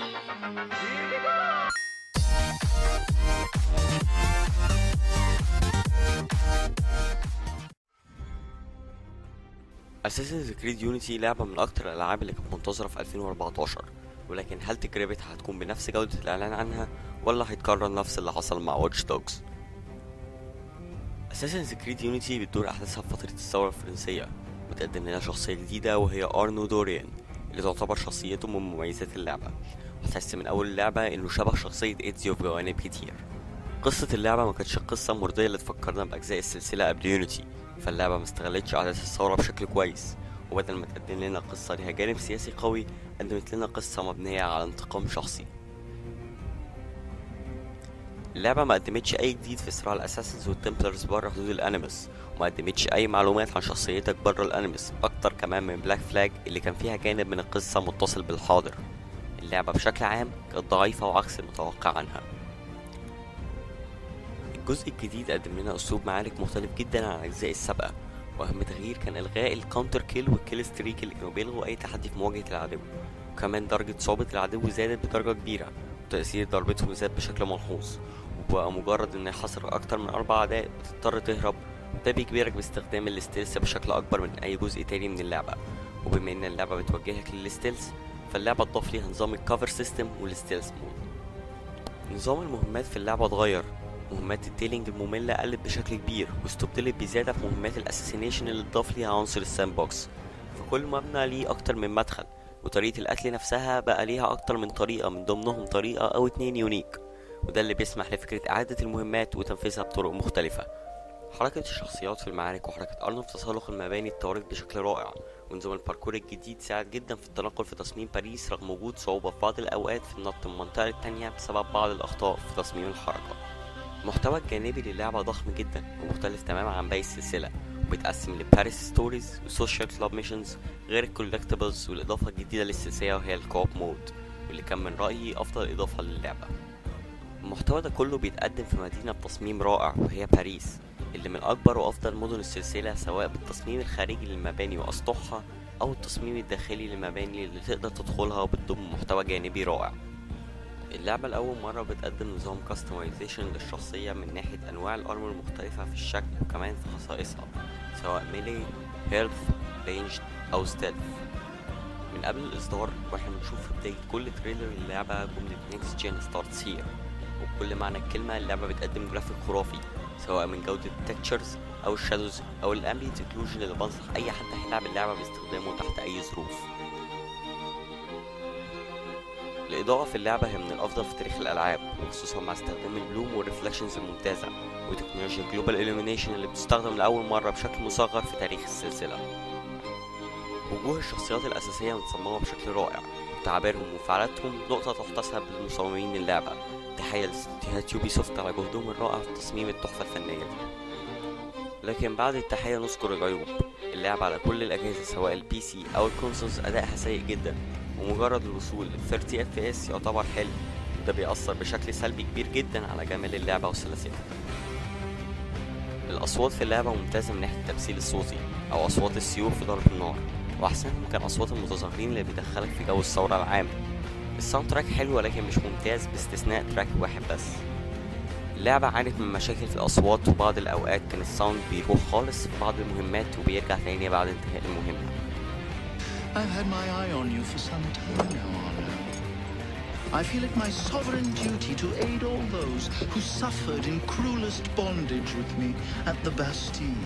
Assassin's Creed Unity لعبة من أكتر الألعاب اللي كانت منتظرة في 2014 ولكن هل تجربتها هتكون بنفس جودة الإعلان عنها ولا هيتكرر نفس اللي حصل مع Watch Dogs؟ Assassin's Creed Unity بتدور أحداثها في فترة الثورة الفرنسية وتقدم لنا شخصية جديدة وهي أرنو دوريان اللي تعتبر شخصيته من مميزات اللعبة وتحس من أول اللعبة إنه شبه شخصية إيدزيو في جوانب كتير قصة اللعبة ما كانتش القصة المرضية اللي تفكرنا بأجزاء السلسلة قبل يونيتي فاللعبة ما استغلتش أحداث الثورة بشكل كويس وبدل ما تقدم لنا قصة ليها جانب سياسي قوي قدمت لنا قصة مبنية على انتقام شخصي اللعبة ما قدمتش أي جديد في صراع الأساسنز والتمبلرز بره حدود الأنيمس وما قدمتش أي معلومات عن شخصيتك بره الأنيمس أكتر كمان من بلاك فلاج اللي كان فيها جانب من القصة متصل بالحاضر اللعبة بشكل عام كانت ضعيفة وعكس المتوقع عنها الجزء الجديد قدم لنا أسلوب معارك مختلف جدا عن الأجزاء السابقة وأهم تغيير كان إلغاء الكاونتر كيل والكيل ستريك اللي كانوا بيلغوا أي تحدي في مواجهة العدو وكمان درجة صعوبة العدو زادت بدرجة كبيرة وتأثير ضربتهم زاد بشكل ملحوظ وبقى مجرد إن يحصر أكتر من أربع أعداء بتضطر تهرب ده بيجبرك باستخدام الستيلز بشكل أكبر من أي جزء تاني من اللعبة وبما إن اللعبة بتوجهك للستيلز فاللعبة اتضاف ليها نظام الكفر سيستم والستيلز مود نظام المهمات في اللعبة اتغير مهمات التيلينج المملة قلت بشكل كبير واستبدلت بزيادة في مهمات الاساسينيشن اللي اتضاف ليها عنصر الساند بوكس فكل مبنى ليه أكتر من مدخل وطريقة القتل نفسها بقى ليها أكتر من طريقة من ضمنهم طريقة أو اتنين يونيك وده اللي بيسمح لفكرة إعادة المهمات وتنفيذها بطرق مختلفة حركة الشخصيات في المعارك وحركة أرنولد في تسلق المباني اتطورت بشكل رائع ونظام الباركور الجديد ساعد جدا في التنقل في تصميم باريس رغم وجود صعوبة في بعض الأوقات في النط من منطقة للتانية بسبب بعض الأخطاء في تصميم الحركة المحتوى الجانبي للعبة ضخم جدا ومختلف تماما عن باقي السلسلة وبيتقسم لباريس ستوريز وسوشيال كلاب ميشنز غير الكولكتبلز والإضافة الجديدة للسلسلة وهي الكوب مود واللي كان من رأيي أفضل إضافة للعبة المحتوى ده كله بيتقدم في مدينة بتصميم رائع وهي باريس اللي من أكبر وأفضل مدن السلسلة سواء بالتصميم الخارجي للمباني وأسطحها أو التصميم الداخلي للمباني اللي تقدر تدخلها وبتضم محتوى جانبي رائع اللعبة لأول مرة بتقدم نظام كاستمايزيشن للشخصية من ناحية أنواع الأرمر المختلفة في الشكل وكمان في خصائصها سواء ميلي، هيلث، رينج أو ستيلث من قبل الإصدار واحنا بنشوف في بداية كل تريلر للعبة جملة نيكست جين ستارتس هير وبكل معنى الكلمة اللعبة بتقدم جرافيك خرافي سواء من جودة التكتشرز أو الشادوز أو الأمبيانت اوكلوجن اللي بنصح أي حد هيلعب اللعبة باستخدامه تحت أي ظروف الإضاءة في اللعبة هي من الأفضل في تاريخ الألعاب وخصوصا مع استخدام البلوم والريفلكشنز الممتازة وتكنولوجيا جلوبال إليمينيشن اللي بتستخدم لأول مرة بشكل مصغر في تاريخ السلسلة وجوه الشخصيات الأساسية متصممة بشكل رائع وتعابيرهم وفعالاتهم نقطة تحتسب لمصممين اللعبة تحية لاستديوهات يوبي سوفت على جهدهم الرائع في تصميم التحفة الفنية دي لكن بعد التحية نذكر العيوب اللعبة على كل الأجهزة سواء البي سي أو الكونسولز أدائها سيء جدا ومجرد الوصول ل 30 اف اس يعتبر حلم وده بيأثر بشكل سلبي كبير جدا على جمال اللعبة وسلاسلها الأصوات في اللعبة ممتازة من ناحية التمثيل الصوتي أو أصوات السيوف في ضرب النار وأحسنهم كان أصوات المتظاهرين اللي بيدخلك في جو الثورة العام الساوند تراك حلو ولكن مش ممتاز باستثناء تراك واحد بس اللعبة عانت من مشاكل في الأصوات وبعض الأوقات كان الساوند بيروح خالص في بعض المهمات وبيرجع تاني بعد انتهاء المهمة I've had my eye on you for some time now, Arno. I feel it my sovereign duty to aid all those who suffered in cruelest bondage with me at the Bastille.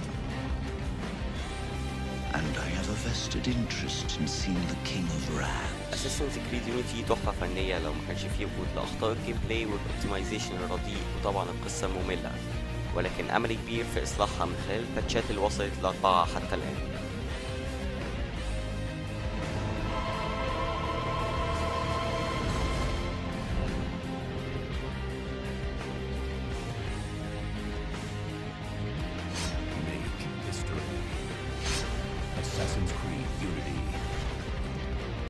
And I have a vested interest in seeing the King of Rags. Assassin's Creed Unity تحفة فنية لو ما كانش فيه وجود لأخطاء الجيم بلاي والاوبتمايزيشن الرديء وطبعا القصة المملة ولكن أمل كبير في إصلاحها من خلال الباتشات اللي وصلت لأربعة حتى الآن